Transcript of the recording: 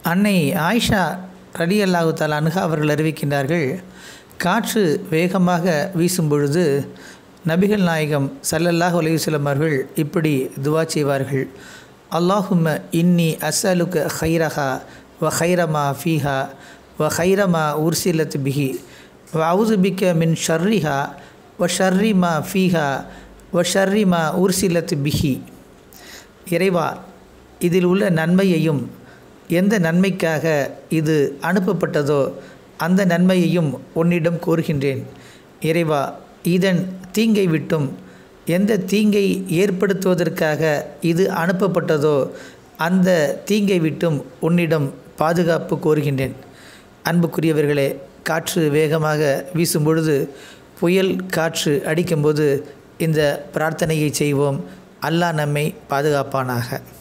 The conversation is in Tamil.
அன்னை ஆயிஷா ரடி அல்லாஹு தலானுகா அவர்கள் அறிவிக்கின்றார்கள் காற்று வேகமாக வீசும் பொழுது நபிகள் நாயகம் சல்லல்லாஹ் அலையுஸ்லம் அவர்கள் இப்படி துவா செய்வார்கள் அல்லாஹும்ம இன்னி அஸ்அலுக்க ஹைரஹா வ ஹைரமா ஃபீஹா வ ஹைரமா உர்சிலத் பிஹி வ அவுது பிக்க மின் ஷர்ரிஹா வ ஷர்ரிமா ஃபீஹா வ ஷர்ரிமா உர்சிலத் பிஹி இறைவா இதில் உள்ள நன்மையையும் எந்த நன்மைக்காக இது அனுப்பப்பட்டதோ அந்த நன்மையையும் உன்னிடம் கோருகின்றேன் இறைவா இதன் தீங்கை விட்டும் எந்த தீங்கை ஏற்படுத்துவதற்காக இது அனுப்பப்பட்டதோ அந்த தீங்கை விட்டும் உன்னிடம் பாதுகாப்பு கோருகின்றேன் அன்புக்குரியவர்களே காற்று வேகமாக வீசும் பொழுது புயல் காற்று அடிக்கும்போது இந்த பிரார்த்தனையை செய்வோம் அல்லாஹ் நம்மை பாதுகாப்பானாக